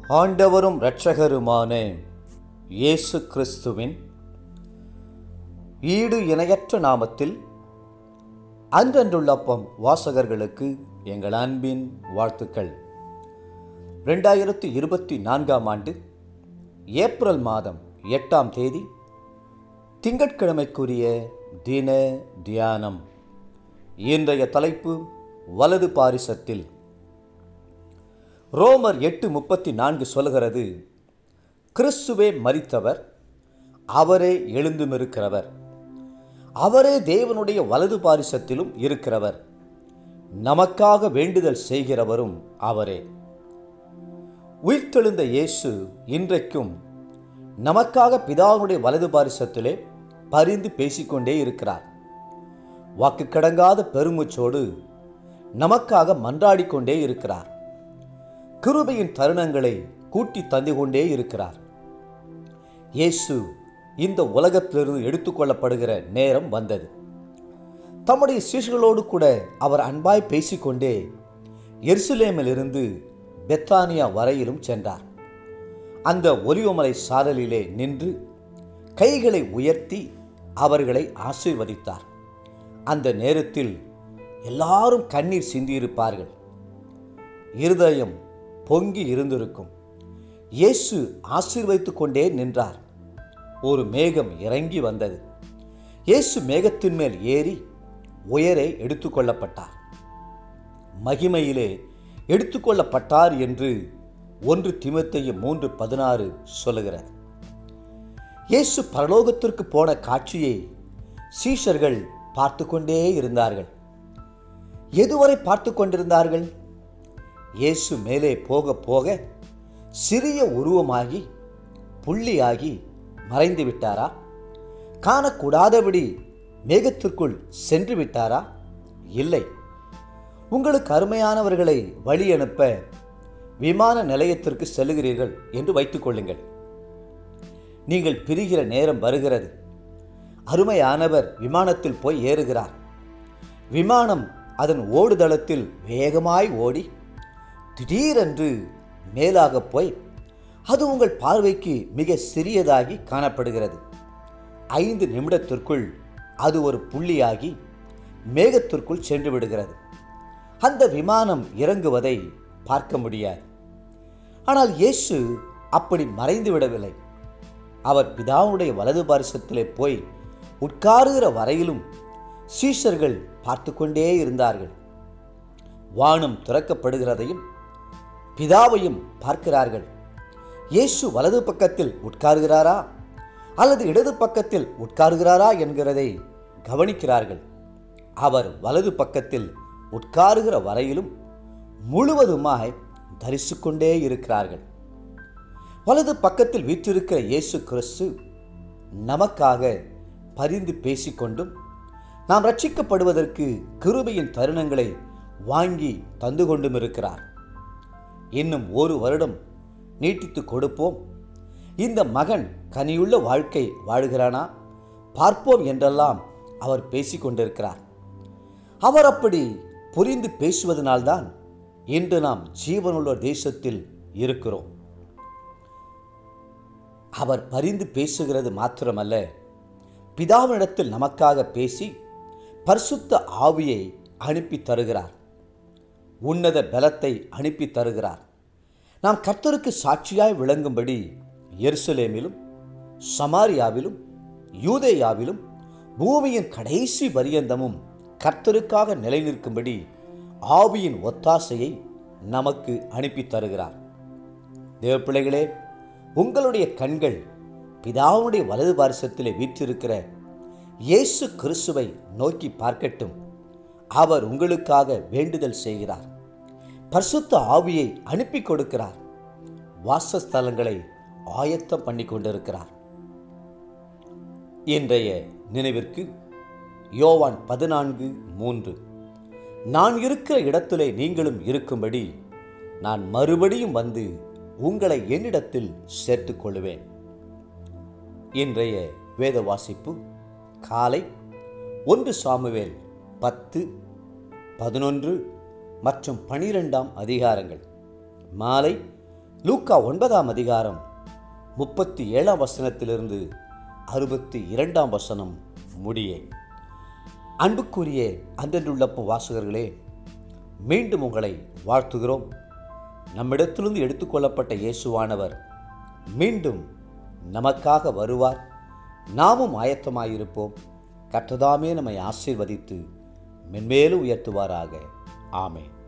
ஆண்டவரும் இரட்சகருமான இயேசு கிறிஸ்துவின் ஈடு இணையற்ற நாமத்தில் அன்றன்றுள்ளப்பம் வாசகர்களுக்கு எங்கள் அன்பின் வாழ்த்துக்கள் ரெண்டாயிரத்தி இருபத்தி நான்காம் ஆண்டு ஏப்ரல் மாதம் எட்டாம் தேதி திங்கட்கிழமைக்குரிய தின தியானம் இன்றைய தலைப்பு வலது பாரிசத்தில் ரோமர் எட்டு முப்பத்தி நான்கு சொல்கிறது கிறிஸ்துவே மரித்தவர் அவரே எழுந்தும் இருக்கிறவர் அவரே தேவனுடைய வலது பாரிசத்திலும் இருக்கிறவர் நமக்காக வேண்டுதல் செய்கிறவரும் அவரே உயிர்த்தெழுந்த இயேசு இன்றைக்கும் நமக்காக பிதாவுடைய வலது பாரிசத்திலே பரிந்து பேசிக்கொண்டே இருக்கிறார் வாக்கு கடங்காத பெருமுச்சோடு நமக்காக மன்றாடிக் கொண்டே இருக்கிறார் கிருபையின் தருணங்களை கூட்டி தந்து கொண்டே இருக்கிறார் இயேசு இந்த உலகத்திலிருந்து எடுத்துக்கொள்ளப்படுகிற நேரம் வந்தது தம்முடைய சீஷர்களோடு கூட அவர் அன்பாய் பேசிக்கொண்டே எருசலேமிலிருந்து பெத்தானியா வரையிலும் சென்றார் அந்த ஒலிவமலை சாரலிலே நின்று கைகளை உயர்த்தி அவர்களை ஆசீர்வதித்தார் அந்த நேரத்தில் எல்லாரும் கண்ணீர் சிந்தியிருப்பார்கள் இருதயம் பொங்கி இருந்திருக்கும் இயேசு ஆசீர்வதித்து கொண்டே நின்றார் ஒரு மேகம் இறங்கி வந்தது இயேசு மேகத்தின் மேல் ஏறி உயரே எடுத்துக்கொள்ளப்பட்டார் மகிமையிலே எடுத்துக்கொள்ளப்பட்டார் என்று ஒன்று திமுத்தையும் மூன்று பதினாறு சொல்லுகிறது இயேசு பரலோகத்திற்கு போன காட்சியை சீஷர்கள் பார்த்து கொண்டே இருந்தார்கள் எதுவரை பார்த்து கொண்டிருந்தார்கள் இயேசு மேலே போக போக சிறிய உருவமாகி புள்ளியாகி மறைந்து விட்டாரா காணக்கூடாதபடி மேகத்திற்குள் சென்று விட்டாரா இல்லை உங்களுக்கு அருமையானவர்களை வழி அனுப்ப விமான நிலையத்திற்கு செல்லுகிறீர்கள் என்று வைத்துக் கொள்ளுங்கள் நீங்கள் பிரிகிற நேரம் வருகிறது அருமையானவர் விமானத்தில் போய் ஏறுகிறார் விமானம் அதன் ஓடுதளத்தில் வேகமாய் ஓடி திடீரென்று மேலாக போய் அது உங்கள் பார்வைக்கு மிக சிறியதாகி காணப்படுகிறது ஐந்து நிமிடத்திற்குள் அது ஒரு புள்ளியாகி மேகத்திற்குள் சென்று விடுகிறது அந்த விமானம் இறங்குவதை பார்க்க முடியாது ஆனால் இயேசு அப்படி மறைந்து விடவில்லை அவர் பிதாவுடைய வலது பாரிசத்திலே போய் உட்காருகிற வரையிலும் சீஷர்கள் பார்த்து கொண்டே இருந்தார்கள் வானம் திறக்கப்படுகிறதையும் பிதாவையும் பார்க்கிறார்கள் இயேசு வலது பக்கத்தில் உட்காருகிறாரா அல்லது இடது பக்கத்தில் உட்காருகிறாரா என்கிறதை கவனிக்கிறார்கள் அவர் வலது பக்கத்தில் உட்காருகிற வரையிலும் முழுவதுமாய் தரிசிக்கொண்டே இருக்கிறார்கள் வலது பக்கத்தில் வீற்றிருக்கிற இயேசு கிறிஸ்து நமக்காக பரிந்து பேசிக்கொண்டும் நாம் ரட்சிக்கப்படுவதற்கு கிருபையின் தருணங்களை வாங்கி தந்து கொண்டும் இருக்கிறார் இன்னும் ஒரு வருடம் நீட்டித்து கொடுப்போம் இந்த மகன் கனியுள்ள வாழ்க்கை வாழ்கிறானா பார்ப்போம் என்றெல்லாம் அவர் பேசிக்கொண்டிருக்கிறார் அவர் அப்படி புரிந்து பேசுவதனால்தான் இன்று நாம் ஜீவனுள்ள தேசத்தில் இருக்கிறோம் அவர் பரிந்து பேசுகிறது மாத்திரமல்ல பிதாவினிடத்தில் நமக்காக பேசி பரிசுத்த ஆவியை அனுப்பி தருகிறார் உன்னத பலத்தை அனுப்பி தருகிறார் நாம் கர்த்தருக்கு சாட்சியாய் விளங்கும்படி எருசலேமிலும் சமாரியாவிலும் யூதேயாவிலும் பூமியின் கடைசி பரியந்தமும் கர்த்தருக்காக நிலைநிற்கும்படி ஆவியின் ஒத்தாசையை நமக்கு அனுப்பி தருகிறார் தேவப்பிள்ளைகளே உங்களுடைய கண்கள் பிதாவுடைய வலது பாரிசத்திலே வீற்றிருக்கிற இயேசு கிறிஸ்துவை நோக்கி பார்க்கட்டும் அவர் உங்களுக்காக வேண்டுதல் செய்கிறார் பரிசுத்த ஆவியை அனுப்பி கொடுக்கிறார் வாசஸ்தலங்களை ஆயத்தம் பண்ணி கொண்டிருக்கிறார் இன்றைய நினைவிற்கு யோவான் பதினான்கு மூன்று நான் இருக்கிற இடத்திலே நீங்களும் இருக்கும்படி நான் மறுபடியும் வந்து உங்களை என்னிடத்தில் சேர்த்துக் கொள்வேன் இன்றைய வேத வாசிப்பு காலை ஒன்று சாமுவேல் பத்து பதினொன்று மற்றும் பனிரெண்டாம் அதிகாரங்கள் மாலை லூக்கா ஒன்பதாம் அதிகாரம் முப்பத்தி ஏழாம் வசனத்திலிருந்து அறுபத்தி இரண்டாம் வசனம் முடியே அன்புக்குரிய அன்றென்றுள்ளப்பும் வாசகர்களே மீண்டும் உங்களை வாழ்த்துகிறோம் நம்மிடத்திலிருந்து எடுத்துக்கொள்ளப்பட்ட இயேசுவானவர் மீண்டும் நமக்காக வருவார் நாமும் ஆயத்தமாயிருப்போம் கற்றதாமே நம்மை ஆசீர்வதித்து மென்மேலும் உயர்த்துவாராக ஆமென்